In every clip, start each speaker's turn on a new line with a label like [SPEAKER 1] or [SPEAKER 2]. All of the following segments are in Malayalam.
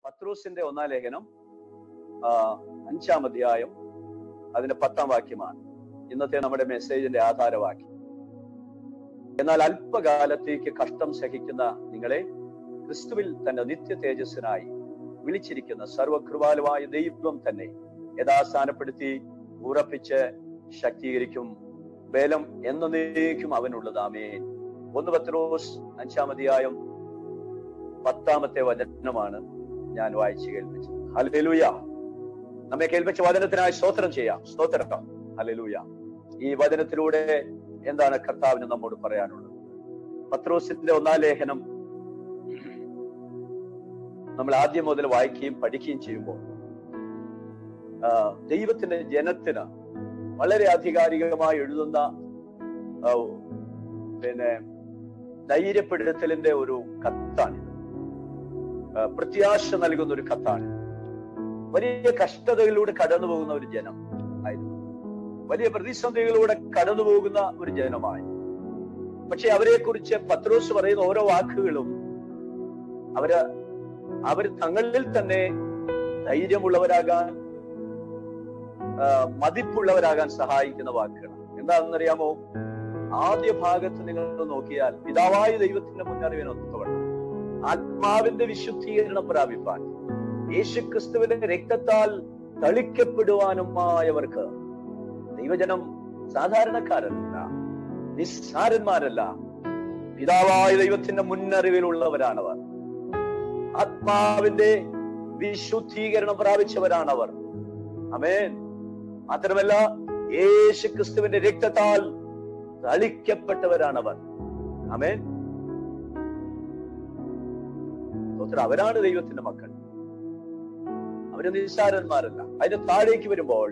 [SPEAKER 1] പത്രോസിന്റെ ഒന്നാം ലേഖനം ആ, അഞ്ചാം അധ്യായം അതിന്റെ പത്താം വാക്യമാണ് ഇന്നത്തെ നമ്മുടെ മെസ്സേജിന്റെ ആധാരവാക്യം എന്നാൽ അല്പകാലത്തേക്ക് കഷ്ടം സഹിക്കുന്ന നിങ്ങളെ ക്രിസ്തുവിൽ തന്റെ നിത്യ തേജസ്സിനായി വിളിച്ചിരിക്കുന്ന സർവകൃപാലുവായ ദൈവം തന്നെ യഥാസ്ഥാനപ്പെടുത്തി ഉറപ്പിച്ച് ശക്തീകരിക്കും ബലം എന്നേക്കും അവനുള്ളതാമേ ഒന്ന് പത്രോസ് അഞ്ചാം അധ്യായം പത്താമത്തെ വചനമാണ് ഞാൻ വായിച്ചു കേൾപ്പിച്ചത് ഹല്ലേലൂയ നമ്മെ കേൾപ്പിച്ച വചനത്തിനായി സ്തോത്രം ചെയ്യാം സ്തോത്രം ഹല്ലേലൂയ ഈ വചനത്തിലൂടെ എന്താണ് കർത്താവിന് നമ്മോട് പറയാനുള്ളത് പത്രോസിന്റെ ഒന്നാം ലേഖനം നമ്മൾ ആദ്യം മുതൽ വായിക്കുകയും പഠിക്കുകയും ചെയ്യുമ്പോൾ ആ, ദൈവത്തിന്റെ ജനത്തിന് വളരെ ആധികാരികമായി എഴുതുന്ന ആ, പിന്നെ ധൈര്യപ്പെടുത്തലിന്റെ ഒരു കത്താണിത് ആ, പ്രത്യാശ നൽകുന്ന ഒരു കത്താണ് വലിയ കഷ്ടതകളിലൂടെ കടന്നു പോകുന്ന ഒരു ജനം ആയിരുന്നു വലിയ പ്രതിസന്ധികളിലൂടെ കടന്നു പോകുന്ന ഒരു ജനമായി പക്ഷെ അവരെ കുറിച്ച് പത്രോസ് പറയുന്ന ഓരോ വാക്കുകളും അവര് അവർ തങ്ങളിൽ തന്നെ ധൈര്യമുള്ളവരാകാൻ ആ, മതിപ്പുള്ളവരാകാൻ സഹായിക്കുന്ന വാക്കുകൾ എന്താണെന്നറിയാമോ ആദ്യ ഭാഗത്ത് നിങ്ങൾ നോക്കിയാൽ പിതാവായ ദൈവത്തിന്റെ മുന്നറിവിനൊത്തവണ്ണം ആത്മാവിന്റെ വിശുദ്ധീകരണം പ്രാപിപ്പാൻ യേശുക്രിസ്തുവിന്റെ രക്തത്താൽ തളിക്കപ്പെടുവാനുമായവർക്ക് ദൈവജനം സാധാരണക്കാരല്ല നിസ്സാരന്മാരല്ല പിതാവായ ദൈവത്തിന്റെ മുന്നറിവിലുള്ളവരാണവർ ആത്മാവിന്റെ വിശുദ്ധീകരണം പ്രാപിച്ചവരാണവർ അമേൻ മാത്രമല്ല യേശു ക്രിസ്തുവിന്റെ രക്തത്താൽ തളിക്കപ്പെട്ടവരാണവർ അമേൻ സ്തോത്രം. അവരാണ് ദൈവത്തിന്റെ മക്കൾ അവര് നിസ്സാരന്മാരല്ല അതിന്റെ താഴേക്ക് വരുമ്പോൾ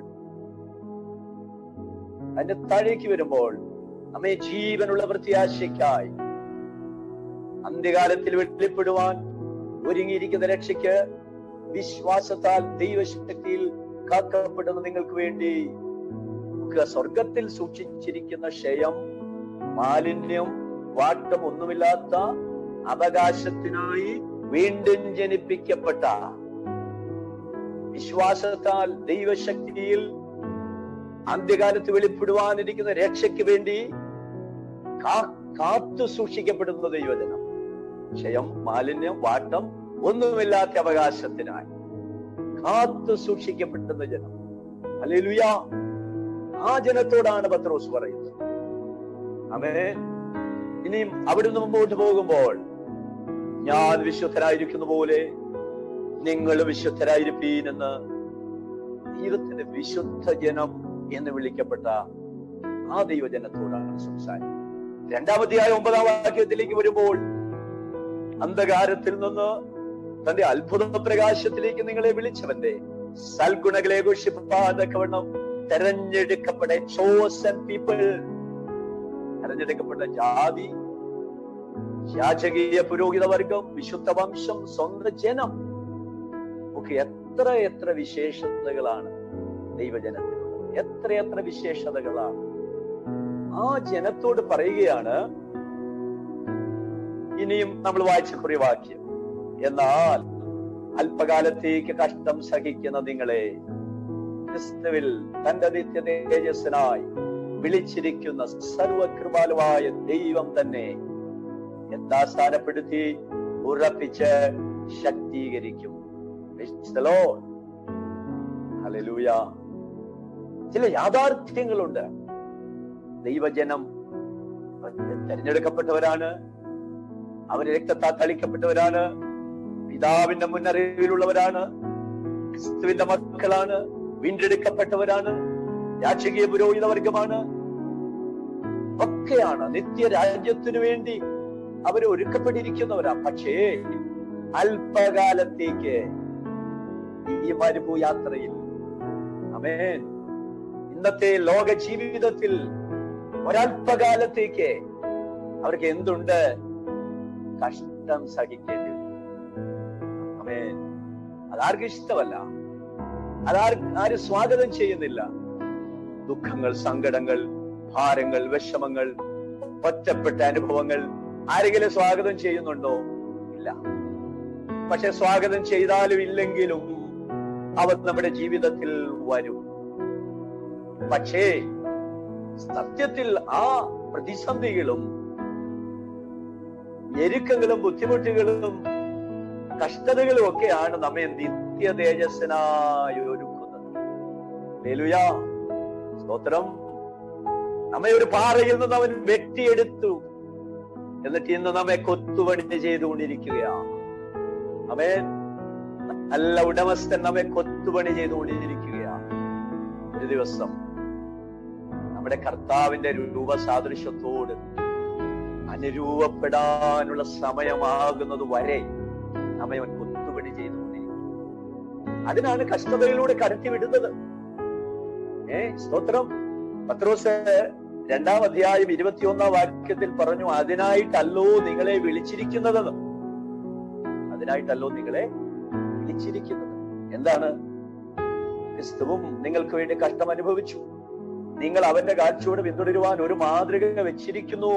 [SPEAKER 1] അതിന്റെ താഴേക്ക് വരുമ്പോൾ നമ്മെ ജീവനുള്ള പ്രത്യാശയ്ക്കായി അന്ത്യകാലത്തിൽ വെളിപ്പെടുവാൻ ഒരുങ്ങിയിരിക്കുന്ന രക്ഷയ്ക്ക് വിശ്വാസത്താൽ ദൈവശക്തിയിൽ കാക്കപ്പെടുന്ന നിങ്ങൾക്ക് വേണ്ടി നമുക്ക് സ്വർഗത്തിൽ സൂക്ഷിച്ചിരിക്കുന്ന ക്ഷയം മാലിന്യം വാട്ടം ഒന്നുമില്ലാത്ത അവകാശത്തിനായി വീണ്ടും ജനിപ്പിക്കപ്പെട്ട വിശ്വാസത്താൽ ദൈവശക്തിയിൽ അന്ത്യകാലത്ത് വെളിപ്പെടുവാനിരിക്കുന്ന രക്ഷയ്ക്ക് വേണ്ടി കാ- കാത്തു സൂക്ഷിക്കപ്പെടുന്ന ദൈവജനം ക്ഷയം മാലിന്യം വാട്ടം ഒന്നുമില്ലാത്ത അവകാശത്തിനായി കാത്തു സൂക്ഷിക്കപ്പെടുന്ന ജനം അല്ലേലുയ ആ ജനത്തോടാണ് പത്രോസ് പറയുന്നത് അവേ ഇനിയും അവിടുന്ന് മുമ്പോട്ട് പോകുമ്പോൾ ഞാൻ വിശുദ്ധരായിരിക്കുന്ന പോലെ നിങ്ങൾ വിശുദ്ധരായിരിപ്പീൻ എന്ന് ദൈവത്തിന്റെ വിശുദ്ധ ജനം എന്ന് വിളിക്കപ്പെട്ട ആ ദൈവജനത്തോടാണ് സംസാരിക്കുന്നത് രണ്ടാമത്തെയായ ഒമ്പതാം വാക്യത്തിലേക്ക് വരുമ്പോൾ അന്ധകാരത്തിൽ നിന്ന് തന്റെ അത്ഭുത പ്രകാശത്തിലേക്ക് നിങ്ങളെ വിളിച്ചവന്റെ സൽഗുണകളെ ഘോഷിപ്പാതക്കവണ്ണം തെരഞ്ഞെടുക്കപ്പെട്ട ചോസൻ പീപ്പിൾ തെരഞ്ഞെടുക്കപ്പെട്ട ജാതി യാചകീയ പുരോഹിത വർഗം വിശുദ്ധ വംശം സ്വന്തം ജനം ഒക്കെ എത്ര എത്ര വിശേഷതകളാണ് ദൈവജനത്തിനുള്ളത് എത്ര എത്ര വിശേഷതകളാണ് ആ ജനത്തോട് പറയുകയാണ് ഇനിയും നമ്മൾ വായിച്ച കുറിവാക്യം എന്നാൽ അല്പകാലത്തേക്ക് കഷ്ടം സഹിക്കുന്ന നിങ്ങളെ ക്രിസ്തുവിൽ തന്റെ നിത്യ തേജസ്സിനായി വിളിച്ചിരിക്കുന്ന സർവകൃപാലുവായ ദൈവം തന്നെ യഥാസ്ഥാനപ്പെടുത്തി ഉറപ്പിച്ച് ശക്തീകരിക്കും Praise the Lord. Hallelujah. ചില യാഥാർത്ഥ്യങ്ങളുണ്ട് ദൈവജനം തെരഞ്ഞെടുക്കപ്പെട്ടവരാണ് അവർ രക്തത്താൽ തളിക്കപ്പെട്ടവരാണ് പിതാവിന്റെ മുന്നറിവിലുള്ളവരാണ് ക്രിസ്തുവിന്റെ മക്കളാണ് വീണ്ടെടുക്കപ്പെട്ടവരാണ് യാചകീയ പുരോഹിത വർഗമാണ് ഒക്കെയാണ് നിത്യരാജ്യത്തിനു വേണ്ടി അവർ ഒരുക്കപ്പെട്ടിരിക്കുന്നവരാ പക്ഷേ അല്പകാലത്തേക്ക് ഈ മരുഭൂ യാത്രയിൽ അമേൻ ഇന്നത്തെ ലോക ജീവിതത്തിൽ ഒരല്പകാലത്തേക്ക് അവർക്ക് എന്തുണ്ട് കഷ്ടം സഹിക്കേണ്ടി വരും അമേൻ അതാർക്കും ഇഷ്ടമല്ല അതാർ ആരും സ്വാഗതം ചെയ്യുന്നില്ല ദുഃഖങ്ങൾ സങ്കടങ്ങൾ ഭാരങ്ങൾ വിഷമങ്ങൾ ഒറ്റപ്പെട്ട അനുഭവങ്ങൾ ആരെങ്കിലും സ്വാഗതം ചെയ്യുന്നുണ്ടോ ഇല്ല പക്ഷെ സ്വാഗതം ചെയ്താലും ഇല്ലെങ്കിലും അവൻ നമ്മുടെ ജീവിതത്തിൽ വരും പക്ഷേ സത്യത്തിൽ ആ പ്രതിസന്ധികളും ഞെരുക്കങ്ങളും ബുദ്ധിമുട്ടുകളും കഷ്ടതകളും ഒക്കെയാണ് നമ്മെ നിത്യ തേജസ്സിനായി ഒരുക്കുന്നത് ഹല്ലേലൂയാ. സ്തോത്രം നമ്മെ ഒരു പാറയിൽ നിന്ന് അവൻ വെട്ടിയെടുത്തു എന്നിട്ട് ഇന്ന് നമ്മെ കൊത്തുപണി ചെയ്തുകൊണ്ടിരിക്കുകയാണ് അവൻ നല്ല ഉടമസ്ഥൻ നമ്മെ കൊത്തുപണി ചെയ്തുകൊണ്ടിരിക്കുകയാണ് ഒരു ദിവസം നമ്മുടെ കർത്താവിന്റെ രൂപസാദൃശ്യത്തോട് അനുരൂപപ്പെടാനുള്ള സമയമാകുന്നത് വരെ നമ്മെ അവൻ കൊത്തുപണി ചെയ്തുകൊണ്ടിരിക്കും അതിനാണ് കഷ്ടതയിലൂടെ കടത്തി വിടുന്നത് ഏ സ്തോത്രം പത്രോസ് രണ്ടാം അധ്യായം ഇരുപത്തിയൊന്നാം വാക്യത്തിൽ പറഞ്ഞു അതിനായിട്ടല്ലോ നിങ്ങളെ വിളിച്ചിരിക്കുന്നതെന്ന് അതിനായിട്ടല്ലോ നിങ്ങളെ വിളിച്ചിരിക്കുന്നത് എന്താണ് ക്രിസ്തുവും നിങ്ങൾക്ക് വേണ്ടി കഷ്ടം അനുഭവിച്ചു നിങ്ങൾ അവന്റെ കാഴ്ചയോട് പിന്തുടരുവാൻ ഒരു മാതൃക വെച്ചിരിക്കുന്നു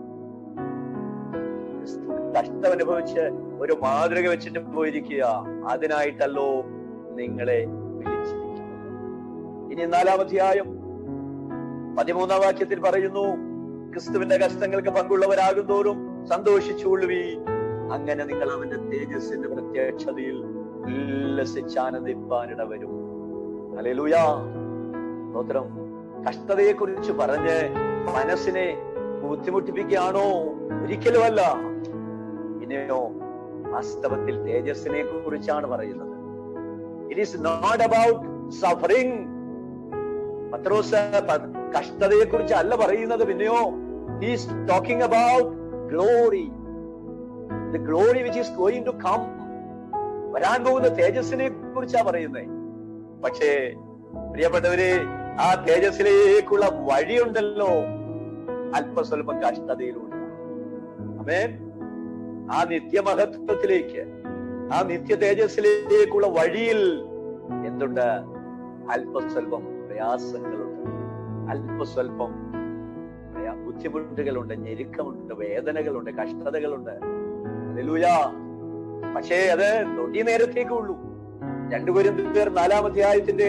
[SPEAKER 1] ക്രിസ്തു കഷ്ടം അനുഭവിച്ച് ഒരു മാതൃക വെച്ചിട്ട് പോയിരിക്കുക അതിനായിട്ടല്ലോ നിങ്ങളെ വിളിച്ചിരിക്കുന്നത് ഇനി നാലാം അധ്യായം പതിമൂന്നാം വാക്യത്തിൽ പറയുന്നു ക്രിസ്തുവിന്റെ കഷ്ടങ്ങൾക്ക് പങ്കുള്ളവരാകും തോറും സന്തോഷിച്ചുകൊള്ളുവീ അങ്ങനെ നിങ്ങൾ അവന്റെ തേജസ്സിന്റെ പ്രത്യക്ഷതയിൽ ഉല്ലസിച്ചാനന്ദിപ്പാനിട വരും അല്ലേലൂയാ സ്തോത്രം കഷ്ടതയെ കുറിച്ച് പറഞ്ഞ് മനസ്സിനെ ബുദ്ധിമുട്ടിപ്പിക്കുകയാണോ ഒരിക്കലുമല്ല പിന്നെയോ വാസ്തവത്തിൽ തേജസ്സിനെ കുറിച്ചാണ് പറയുന്നത് it is not about suffering Pathros പ- കഷ്ടതയെ കുറിച്ച് അല്ല പറയുന്നത് പിന്നെയോ is talking about glory the glory which is going to come വരാൻ പോകുന്ന തേജസ്സിനെ കുറിച്ചാ പറയുന്നത് പക്ഷേ പ്രിയപ്പെട്ടവരെ ആ തേജസ്സിലേക്കുള്ള വഴിയുണ്ടല്ലോ അല്പസ്വല്പം കഷ്ടതയിലൂടെ അമേൻ ആ നിത്യമഹത്വത്തിലേക്ക് ആ നിത്യ തേജസ്സിലേക്കുള്ള വഴിയിൽ എന്തുണ്ട് അല്പസ്വല്പം പ്രയാസങ്ങളുണ്ട് അല്പസ്വല്പം പ്രയാ- ബുദ്ധിമുട്ടുകളുണ്ട് ഞെരുക്കമുണ്ട് വേദനകളുണ്ട് കഷ്ടതകളുണ്ട് ഹല്ലേലൂയാ പക്ഷേ അത് നൊടി നേരത്തേക്കേ ഉള്ളൂ രണ്ടുപേരും പേർ നാലാം അധ്യായത്തിന്റെ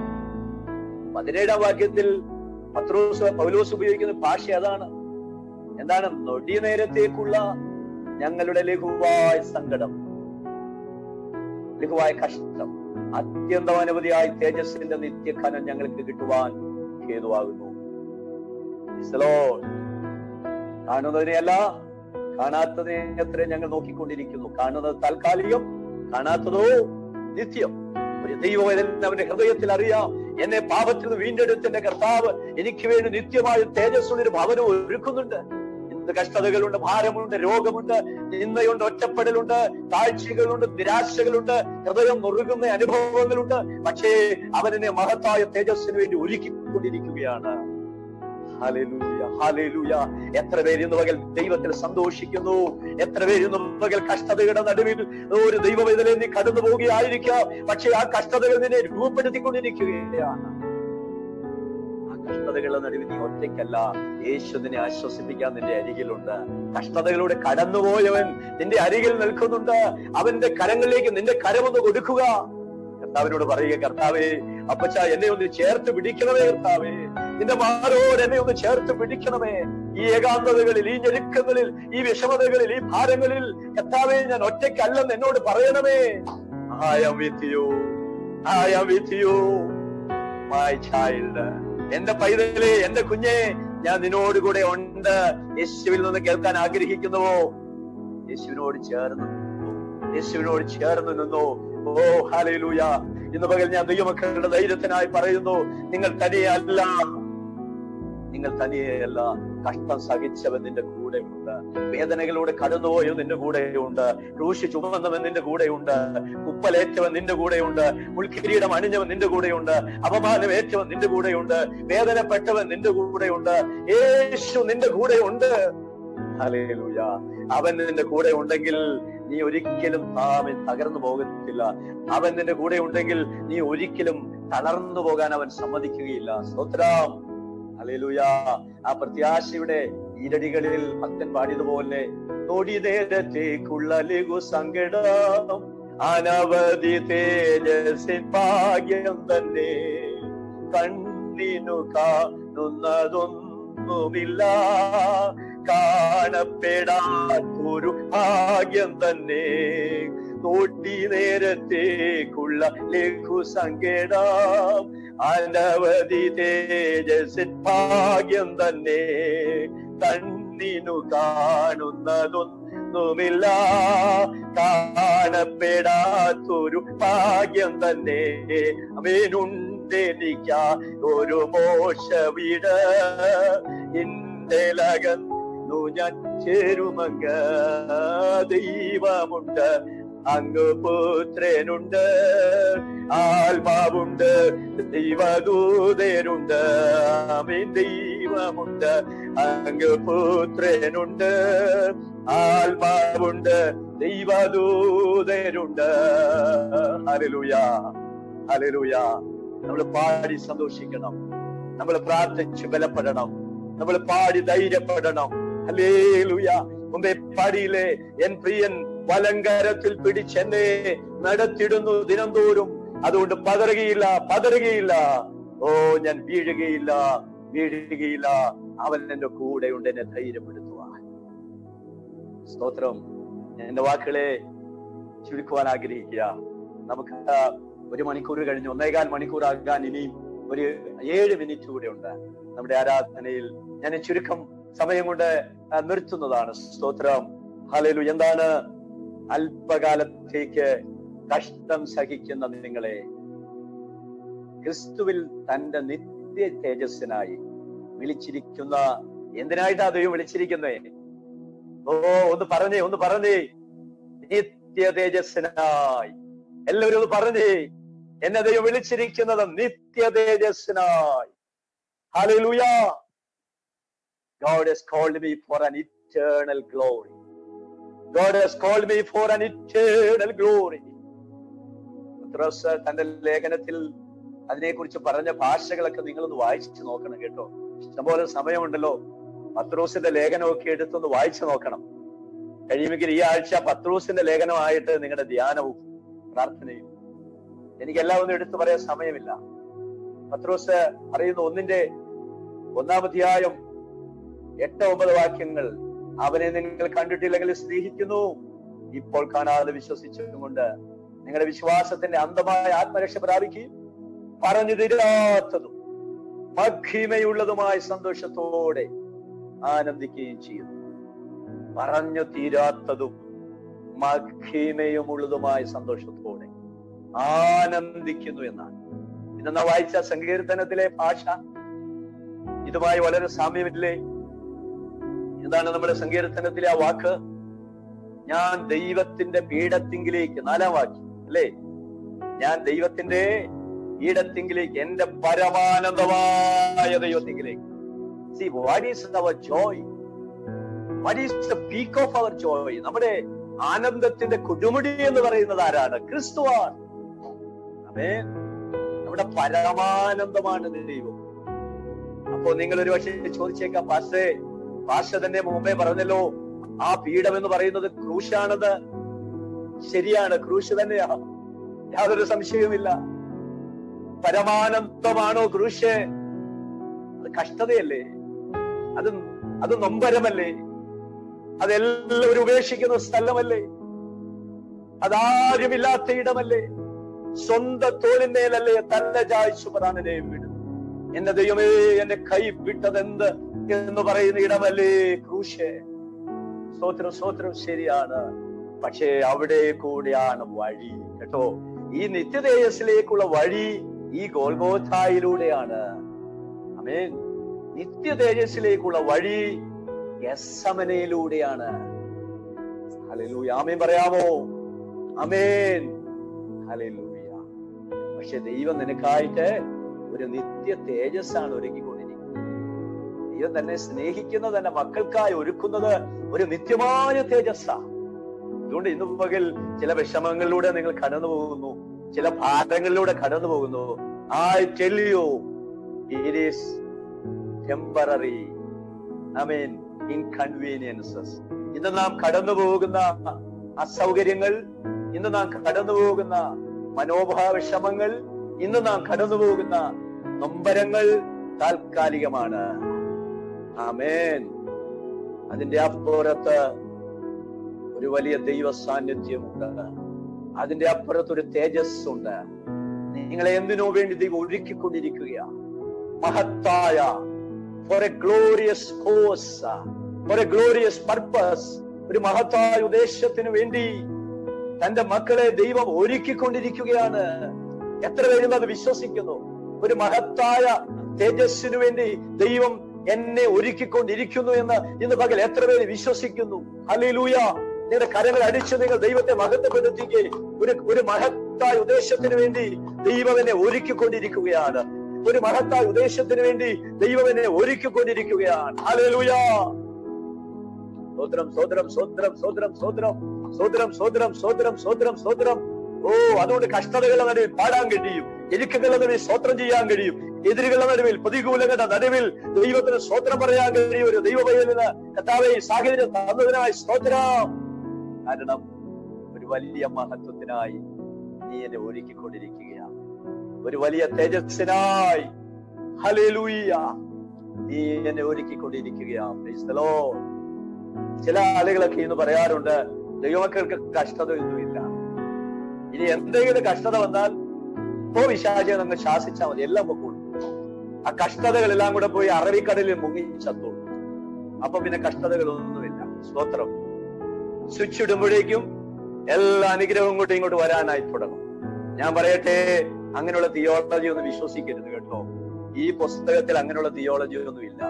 [SPEAKER 1] പതിനേഴാം വാക്യത്തിൽ പത്രോസ് പൗലോസ് ഉപയോഗിക്കുന്ന ഭാഷ അതാണ് എന്താണ് നൊടി നേരത്തേക്കുള്ള ഞങ്ങളുടെ ലഘുവായ സങ്കടം ലഘുവായ കഷ്ടം അത്യന്തം അനവധിയായ തേജസ്സിന്റെ നിത്യഖനം ഞങ്ങൾക്ക് കിട്ടുവാൻ ഹേതുവാകുന്നു Praise the Lord. കാണുന്നതിനെയല്ല കാണാത്തതിനെ എത്ര ഞങ്ങൾ നോക്കിക്കൊണ്ടിരിക്കുന്നു കാണുന്നത് താൽക്കാലികം കാണാത്തതോ നിത്യം ഒരു ദൈവവേദന അവന്റെ ഹൃദയത്തിൽ അറിയാം എന്നെ പാപത്തിൽ നിന്ന് വീണ്ടെടുത്തിന്റെ കർത്താവ് എനിക്ക് വേണ്ടി നിത്യമായ തേജസ്സുള്ള ഒരു ഭവനം ഒരുക്കുന്നുണ്ട് ഇന്ന് കഷ്ടതകളുണ്ട് ഭാരമുണ്ട് രോഗമുണ്ട് നിന്നയുണ്ട് ഒറ്റപ്പെടലുണ്ട് താഴ്ചകളുണ്ട് നിരാശകളുണ്ട് ഹൃദയം നുറുകുന്ന അനുഭവങ്ങളുണ്ട് പക്ഷേ അവനെ മഹത്തായ തേജസ്സിന് വേണ്ടി ഒരുക്കിക്കൊണ്ടിരിക്കുകയാണ് ഹല്ലേലൂയ, ഹല്ലേലൂയ. എത്ര പേര് ഇന്ന് പകൽ ദൈവത്തിൽ സന്തോഷിക്കുന്നു എത്ര പേര് ഇന്ന് പകൽ കഷ്ടതയുടെ നടുവിൽ ഒരു ദൈവവേദന നീ കടന്നു പോവുകയായിരിക്കാം പക്ഷേ ആ കഷ്ടതകൾ നിന്നെ രൂപപ്പെടുത്തിക്കൊണ്ടിരിക്കുകയാണ് ആ കഷ്ടതകളുടെ നടുവിൽ നീ ഒറ്റയ്ക്കല്ല യേശു നിന്നെ ആശ്വസിപ്പിക്കാൻ നിന്റെ അരികിലുണ്ട് കഷ്ടതകളിലൂടെ കടന്നുപോയവൻ നിന്റെ അരികിൽ നിൽക്കുന്നുണ്ട് അവന്റെ കരങ്ങളിലേക്ക് നിന്റെ കരമൊന്ന് കൊടുക്കുക കർത്താവിനോട് പറയുക കർത്താവേ അപ്പച്ച എന്നെ ഒന്ന് ചേർത്ത് പിടിക്കണമേ കർത്താവേ നിന്റെ മാറോട് എന്നെ ഒന്ന് ചേർത്ത് പിടിക്കണമേ ഈ ഏകാന്തതകളിൽ ഈ ഞെരുക്കങ്ങളിൽ ഈ വിഷമതകളിൽ ഈ ഭാരങ്ങളിൽ കർത്താവേ ഞാൻ ഒറ്റയ്ക്കല്ലെന്ന് എന്നോട് പറയണമേ I am with you. I am with you, my child. എന്റെ പൈതലേ എന്റെ കുഞ്ഞെ ഞാൻ നിന്നോട് കൂടെ ഉണ്ട് യേശുവിൽ നിന്ന് കേൾക്കാൻ ആഗ്രഹിക്കുന്നുവോ യേശുവിനോട് ചേർന്ന് നിന്നു. യേശുവിനോട് ചേർന്ന് നിന്നു ഓ ഹാലയിലൂയ ഇന്ന് പകൽ ഞാൻ ദൈവമക്കളുടെ ധൈര്യത്തിനായി പറയുന്നു നിങ്ങൾ തനിയല്ല നിങ്ങൾ തനിയെയല്ല കഷ്ടം സഹിച്ചവൻ നിന്റെ കൂടെയുണ്ട് വേദനകളിലൂടെ കടന്നുപോയവൻ നിന്റെ കൂടെയുണ്ട് ക്രൂശി ചുമന്നവൻ നിന്റെ കൂടെയുണ്ട് കുപ്പലേറ്റവൻ നിന്റെ കൂടെയുണ്ട് മുൾക്കിരീടം അണിഞ്ഞവൻ നിന്റെ കൂടെയുണ്ട് അപമാനം ഏറ്റവൻ നിന്റെ കൂടെയുണ്ട് വേദനപ്പെട്ടവൻ നിന്റെ കൂടെയുണ്ട് യേശു നിന്റെ കൂടെയുണ്ട് ഹല്ലേലൂയ അവൻ നിന്റെ കൂടെ ഉണ്ടെങ്കിൽ നീ ഒരിക്കലും താമൻ തകർന്നു പോകത്തില്ല അവൻ നിന്റെ കൂടെ ഉണ്ടെങ്കിൽ നീ ഒരിക്കലും തളർന്നു പോകാൻ അവൻ സമ്മതിക്കുകയില്ല സ്തോത്രം ഹല്ലേലൂയ ആ പ്രത്യാശയുടെ ഈരടികളിൽ ഭക്തൻ പാടിയതുപോലെ തൊടി നേരത്തേക്കുള്ള ലഘു സങ്കടം അനവധി തേജസ്സിൻ ഭാഗ്യം തന്നെ കണ്ണിനു കാണുന്നതൊന്നുമില്ല കാണപ്പെടാത്തൊരു ഭാഗ്യം തന്നെ തോട്ടി നേരത്തേക്കുള്ള ലഘു സങ്കടം അനവധി തേജസ്സിൻ ഭാഗ്യം തന്നെ കണ്ണിനു കാണുന്നതൊന്നുമില്ല കാണപ്പെടാത്തൊരു ഭാഗ്യം തന്നെ അവനുണ്ടെനിക്ക ഒരു മോശ വീട് ഇന്തലകന്നു ഞാൻ ചേരുമങ്ങ ദൈവമുണ്ട് അങ്ങ് പുത്രനുണ്ട് ആത്മാവുണ്ട് ദൈവദൂതരുണ്ട് ആമേൻ ദൈവമുണ്ട് അങ്ങ് പുത്രനുണ്ട് ആത്മാവുണ്ട് ദൈവദൂതരുണ്ട് ഹല്ലേലൂയ ഹല്ലേലൂയ നമ്മൾ പാടി സന്തോഷിക്കണം നമ്മൾ പ്രാർത്ഥിച്ച് ബലപ്പെടണം നമ്മൾ പാടി ധൈര്യപ്പെടണം ഹല്ലേലൂയ മുമ്പേ പാടിയില്ലേ എൻ പ്രിയൻ വലങ്കരത്തിൽ പിടിച്ചെന്നെ നടത്തിടുന്നു ദിനംതോറും അതുകൊണ്ട് പതറുകയില്ല പതറുകയില്ല ഓ ഞാൻ വീഴുകയില്ല വീഴുകയില്ല അവൻ എന്റെ കൂടെയുണ്ട് എന്നെ ധൈര്യപ്പെടുത്തുവാൻ സ്തോത്രം എന്റെ വാക്കുകളെ ചുരുക്കുവാൻ ആഗ്രഹിക്കുക നമുക്ക് ഒരു മണിക്കൂർ കഴിഞ്ഞ് ഒന്നേകാൽ മണിക്കൂർ ആകാൻ ഇനിയും ഒരു ഏഴ് മിനിറ്റ് കൂടെ ഉണ്ട് നമ്മുടെ ആരാധനയിൽ ഞാൻ ചുരുക്കം സമയം കൊണ്ട് ആ, നിർത്തുന്നതാണ് സ്തോത്രം ഹലലു എന്താണ് അല്പകാലത്തേക്ക് കഷ്ടം സഹിക്കുന്ന നിങ്ങളെ ക്രിസ്തുവിൽ തന്റെ നിത്യ തേജസ്സിനായി വിളിച്ചിരിക്കുന്ന എന്തിനായിട്ടാ ദൈവം വിളിച്ചിരിക്കുന്നേ ഓ ഒന്ന് പറഞ്ഞേ ഒന്ന് പറഞ്ഞേ നിത്യ തേജസ്സിനായി എല്ലാവരും ഒന്ന് പറഞ്ഞേ എന്നെ ദൈവം വിളിച്ചിരിക്കുന്നത് നിത്യ തേജസ്സിനായി hallelujah God has called me for an eternal glory. God has called me for an eternal glory. Pathros തന്റെ ലേഖനത്തിൽ അതിനെക്കുറിച്ച് പറഞ്ഞ ഭാഷകളൊക്കെ നിങ്ങളൊന്ന് വായിച്ചു നോക്കണം കേട്ടോ ഇഷ്ടംപോലെ സമയമുണ്ടല്ലോ പത്രോസിന്റെ ലേഖനമൊക്കെ എടുത്തൊന്ന് വായിച്ചു നോക്കണം കഴിയുമെങ്കിൽ ഈ ആഴ്ച പത്രോസിന്റെ ലേഖനമായിട്ട് നിങ്ങളുടെ ധ്യാനവും പ്രാർത്ഥനയും എനിക്കെല്ലാം ഒന്നും എടുത്തു പറയാൻ സമയമില്ല പത്രോസ് പറയുന്ന ഒന്നിന്റെ ഒന്നാം അധ്യായം എട്ട് ഒമ്പത് വാക്യങ്ങൾ അവനെ നിങ്ങൾ കണ്ടിട്ടില്ലെങ്കിൽ സ്നേഹിക്കുന്നു ഇപ്പോൾ കാണാതെ വിശ്വസിച്ചുകൊണ്ട് നിങ്ങളുടെ വിശ്വാസത്തിന്റെ അന്തമായ ആത്മരക്ഷ പ്രാപിക്കുകയും പറഞ്ഞു തീരാത്തതും മഹിമയുള്ളതുമായ സന്തോഷത്തോടെ ആനന്ദിക്കുകയും ചെയ്യുന്നു പറഞ്ഞു തീരാത്തതും മഹിമയുമുള്ളതുമായ സന്തോഷത്തോടെ ആനന്ദിക്കുന്നു എന്നാണ് ഇതെന്നാ വായിച്ച സങ്കീർത്തനത്തിലെ ഭാഷ ഇതുമായി വളരെ സാമ്യമില്ലേ എന്താണ് നമ്മുടെ സങ്കീർത്തനത്തിലെ ആ വാക്ക് ഞാൻ ദൈവത്തിന്റെ പീഠത്തിങ്കിലേക്ക് നാലാം വാക്യം അല്ലേ ഞാൻ ദൈവത്തിന്റെ പീഠത്തിങ്കിലേക്ക് എന്റെ പരമാനന്ദമായ ദൈവത്തിങ്കിലേക്ക് see what is our joy what is the peak of our joy നമ്മുടെ ആനന്ദത്തിന്റെ കൊടുമുടി എന്ന് പറയുന്നത് ആരാണ് ക്രിസ്തുവാൻ അതെ നമ്മുടെ പരമാനന്ദമാണ് ദൈവം അപ്പോ നിങ്ങൾ ഒരു പക്ഷേ ചോദിച്ചേക്കാം പാസ്റ്റേ പാഷ തന്നെ മുമ്പേ പറഞ്ഞല്ലോ ആ പീഠം എന്ന് പറയുന്നത് ക്രൂശാണത് ശരിയാണ് ക്രൂശ് തന്നെയാ യാതൊരു സംശയവുമില്ല പരമാനന്ദമാണോ ക്രൂശ് അത് കഷ്ടതയല്ലേ അത് അത് നൊമ്പരമല്ലേ അതെല്ലാവരും ഉപേക്ഷിക്കുന്ന സ്ഥലമല്ലേ അതാരുമില്ലാത്ത ഇടമല്ലേ സ്വന്തം തോളിന്മേലല്ലേ തന്നെ ചായ്ച്ചു പ്രധാനനെ വീട് എന്റെ ദൈവമേ എന്റെ കൈ വിട്ടതെന്ത് എന്ന് പറയുന്ന ഇടമല്ലേ ക്രൂശ് സ്തോത്രം സ്തോത്രം ശരിയാണ് പക്ഷേ അവിടെ കൂടെയാണ് വഴി കേട്ടോ ഈ നിത്യതേജസ്സിലേക്കുള്ള വഴി ഈ ഗോൽഗോഥായിലൂടെയാണ് അമേൻ നിത്യ തേജസ്സിലേക്കുള്ള വഴി യസമനയിലൂടെയാണ് ഹല്ലേലൂയ ആമേൻ പറയാമോ അമേൻ ഹല്ലേലൂയ പക്ഷെ ദൈവം നിനക്കായിട്ട് ഒരു നിത്യ തേജസ്സാണ് ഒരുക്കിക്കൊണ്ടിരിക്കുന്നത് ദൈവം തന്നെ സ്നേഹിക്കുന്ന തന്നെ മക്കൾക്കായി ഒരുക്കുന്നത് ഒരു നിത്യമായ തേജസ്സാ അതുകൊണ്ട് ഇന്ന് പകൽ ചില വിഷമങ്ങളിലൂടെ നിങ്ങൾ കടന്നു പോകുന്നു ചില ഭാരങ്ങളിലൂടെ കടന്നു പോകുന്നു I tell you it is temporary I mean inconveniences ഇന്ന് നാം കടന്നു പോകുന്ന അസൗകര്യങ്ങൾ ഇന്ന് നാം കടന്നു പോകുന്ന മനോഭാവക്ഷമങ്ങൾ ഇന്ന് നാം കടന്നു പോകുന്ന നൊമ്പരങ്ങൾ താൽക്കാലികമാണ് ആമേൻ അതിന്റെ അപ്പുറത്ത് ഒരു വലിയ ദൈവ സാന്നിധ്യമുണ്ട് അതിന്റെ അപ്പുറത്ത് ഒരു തേജസ് ഉണ്ട് നിങ്ങളെ എന്തിനോ വേണ്ടി ദൈവം ഒരുക്കിക്കൊണ്ടിരിക്കുകയാണ് മഹത്തായ for a glorious cause for a glorious purpose ഒരു മഹത്തായ ഉദ്ദേശത്തിന് വേണ്ടി തന്റെ മക്കളെ ദൈവം ഒരുക്കിക്കൊണ്ടിരിക്കുകയാണ് എത്ര പേരും അത് വിശ്വസിക്കുന്നു ഒരു മഹത്തായ തേജസ്സിനു വേണ്ടി ദൈവം എന്നെ ഒരുക്കിക്കൊണ്ടിരിക്കുന്നു എന്ന് ഇന്ന് പകൽ എത്ര പേര് വിശ്വസിക്കുന്നു ഹല്ലേലൂയ നിങ്ങളുടെ കരങ്ങൾ അടിച്ച് നിങ്ങൾ ദൈവത്തെ മഹത്വപ്പെടുത്തിക്കേ ഒരു ഒരു മഹത്തായ ഉദ്ദേശത്തിന് വേണ്ടി ദൈവം എന്നെ ഒരുക്കിക്കൊണ്ടിരിക്കുകയാണ് ഒരു മഹത്തായ ഉദ്ദേശത്തിന് വേണ്ടി ദൈവം എന്നെ ഒരുക്കിക്കൊണ്ടിരിക്കുകയാണ് ഹല്ലേലൂയ സ്വോത്രം സ്വോത്രം സ്വോത്രം സ്വോത്രം സ്വോത്രം സ്വോത്രം സ്വോത്രം സ്വോത്രം സ്വോത്രം സ്വോത്രം ഓ അതുകൊണ്ട് കഷ്ടതകളുടെ നടുവിൽ പാടാൻ കഴിയും എരുക്കുകളുടെ നടുവിൽ സ്വോത്രം ചെയ്യാൻ കഴിയും എതിരുകളുടെ നടുവിൽ പ്രതികൂലങ്ങളുടെ നടുവിൽ ദൈവത്തിന് സ്വോത്രം പറയാൻ കഴിയും ഒരു ദൈവപൈതലിന് കർത്താവെ ഈ സാഹചര്യം തന്നതിനായി സ്തോത്രം കാരണം ഒരു വലിയ മഹത്വത്തിനായി നീ എന്നെ ഒരുക്കിക്കൊണ്ടിരിക്കുകയാണ് ഒരു വലിയ തേജസ്സിനായി ഹല്ലേലൂയ നീ എന്നെ ഒരുക്കിക്കൊണ്ടിരിക്കുകയാണ് Praise the Lord. ചില ആളുകളൊക്കെ ഇന്ന് പറയാറുണ്ട് ദൈവമക്കൾക്ക് കഷ്ടതയൊന്നുമില്ല ഇനി എന്തെങ്കിലും കഷ്ടത വന്നാൽ ഇപ്പോ വിശാചെ നമ്മൾ ശാസിച്ചാൽ മതി എല്ലാം പൊക്കോളും ആ കഷ്ടതകളെല്ലാം കൂടെ പോയി അറബിക്കടലിൽ മുങ്ങി ചത്തോളൂ അപ്പൊ പിന്നെ കഷ്ടതകളൊന്നുമില്ല സ്തോത്രം സ്വിച്ച് ഇടുമ്പോഴേക്കും എല്ലാ അനുഗ്രഹവും ഇങ്ങോട്ടും ഇങ്ങോട്ട് വരാനായി തുടങ്ങും ഞാൻ പറയട്ടെ അങ്ങനെയുള്ള തിയോളജി ഒന്നും വിശ്വസിക്കരുത് കേട്ടോ ഈ പുസ്തകത്തിൽ അങ്ങനെയുള്ള തിയോളജി ഒന്നും ഇല്ല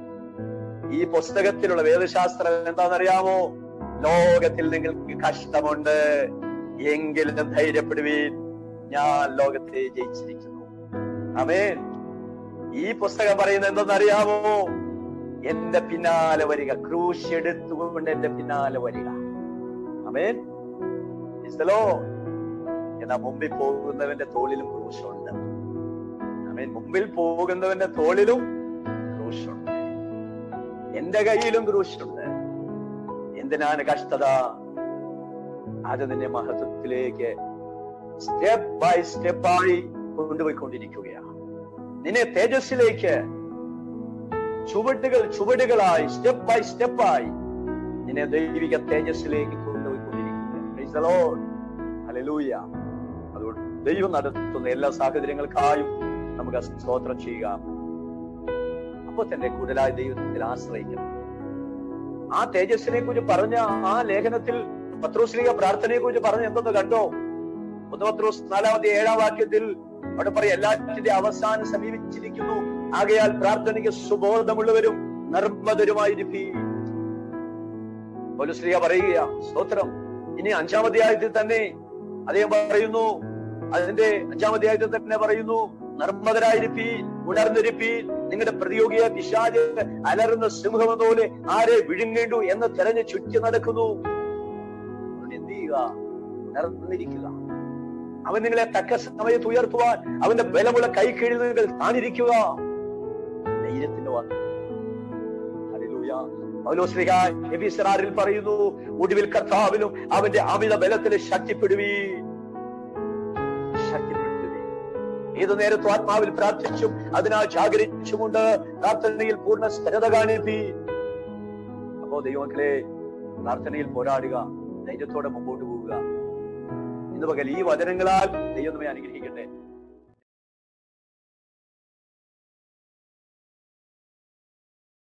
[SPEAKER 1] ഈ പുസ്തകത്തിലുള്ള വേദശാസ്ത്രം എന്താണെന്നറിയാമോ ലോകത്തിൽ നിങ്ങൾക്ക് കഷ്ടമുണ്ട് എങ്കിലും ധൈര്യപ്പെടുവീൻ ഞാൻ ലോകത്തെ ജയിച്ചിരിക്കുന്നു അമേൻ ഈ പുസ്തകം പറയുന്നത് എന്തെന്നറിയാമോ എന്റെ പിന്നാലെ വരിക ക്രൂശ് എടുത്തുകൊണ്ട് എന്റെ പിന്നാലെ വരിക അമേൻ ഇസ്തലോ എന്നാ മുമ്പിൽ പോകുന്നവന്റെ തോളിലും ക്രൂശുണ്ട് അമേൻ മുമ്പിൽ പോകുന്നവന്റെ തോളിലും ക്രൂശുണ്ട് എന്റെ കയ്യിലും ക്രൂശുണ്ട് എന്തിനാണ് കഷ്ടത അത് നിന്നെ മഹത്വത്തിലേക്ക് സ്റ്റെപ്പ് ബൈ സ്റ്റെപ്പായി കൊണ്ടുപോയിക്കൊണ്ടിരിക്കുകയാണ് നിന്നെ തേജസ്സിലേക്ക് ചുവടുകൾ ചുവടുകളായി സ്റ്റെപ്പ് ബൈ സ്റ്റെപ്പായി നിന്നെ ദൈവിക തേജസ്സിലേക്ക് കൊണ്ടുപോയിക്കൊണ്ടിരിക്കുക അതുകൊണ്ട് ദൈവം നടത്തുന്ന എല്ലാ സാഹചര്യങ്ങൾക്കായും നമുക്ക് സ്തോത്രം ചെയ്യുക അപ്പൊ തന്നെ കൂടുതലായി ദൈവത്തിൽ ആശ്രയിക്കണം ആ തേജസ്സിനെ കുറിച്ച് പറഞ്ഞ ആ ലേഖനത്തിൽ പത്രോസ്ലിക പ്രാർത്ഥനയെ കുറിച്ച് പറഞ്ഞ എന്തെന്ന് കണ്ടോ ഒന്ന് പത്രോസ് നാലാമത്തെ ഏഴാം വാക്യത്തിൽ അവിടെ പറയും എല്ലാറ്റിന്റെ അവസാനം സമീപിച്ചിരിക്കുന്നു ആകയാൽ പ്രാർത്ഥനയ്ക്ക് സുബോധമുള്ളവരും നിർമ്മതരുമായിരിക്കും പൗലുസ്ലിക പറയുക സ്തോത്രം ഇനി അഞ്ചാം അധ്യായത്തിൽ തന്നെ അദ്ദേഹം പറയുന്നു അതിന്റെ അഞ്ചാം അധ്യായത്തിൽ തന്നെ പറയുന്നു നർമ്മതരായിരിപ്പീൻ ഉണർന്നിരിപ്പീൻ നിങ്ങളുടെ പ്രതിയോഗിയ പിശാജ് അലറുന്ന സിംഹം പോലെ ആരെ വിഴുങ്ങേണ്ടു എന്ന് തെരഞ്ഞു ചുറ്റി നടക്കുന്നു അതുകൊണ്ട് എന്ത് ചെയ്യുക ഉണർന്നിരിക്കുക അവൻ നിങ്ങളെ തക്ക സമയത്ത് ഉയർത്തുവാൻ അവന്റെ ബലമുള്ള കൈ കീഴിൽ നിങ്ങൾ താണിരിക്കുക ധൈര്യത്തിന്റെ വാക്ക് ഹല്ലേലൂയ. പൗലോസ്ലിഹ എഫീസറാറിൽ പറയുന്നു ഒടുവിൽ കർത്താവിലും അവന്റെ അമിത ബലത്തിൽ ശക്തിപ്പെടുവീ ശക്തിപ്പെടുത്തുവീ ഏതു നേരത്തും ആത്മാവിൽ പ്രാർത്ഥിച്ചും അതിനാൽ ജാഗരിച്ചുമുണ്ട് പ്രാർത്ഥനയിൽ പൂർണ്ണ സ്ഥിരത കാണിപ്പി അപ്പോ ദൈവമക്കളെ പ്രാർത്ഥനയിൽ പോരാടുക ധൈര്യത്തോടെ മുമ്പോട്ട് പോവുക ഇന്ന് പകൽ ഈ വചനങ്ങളാൽ ദൈവം നമ്മെ അനുഗ്രഹിക്കട്ടെ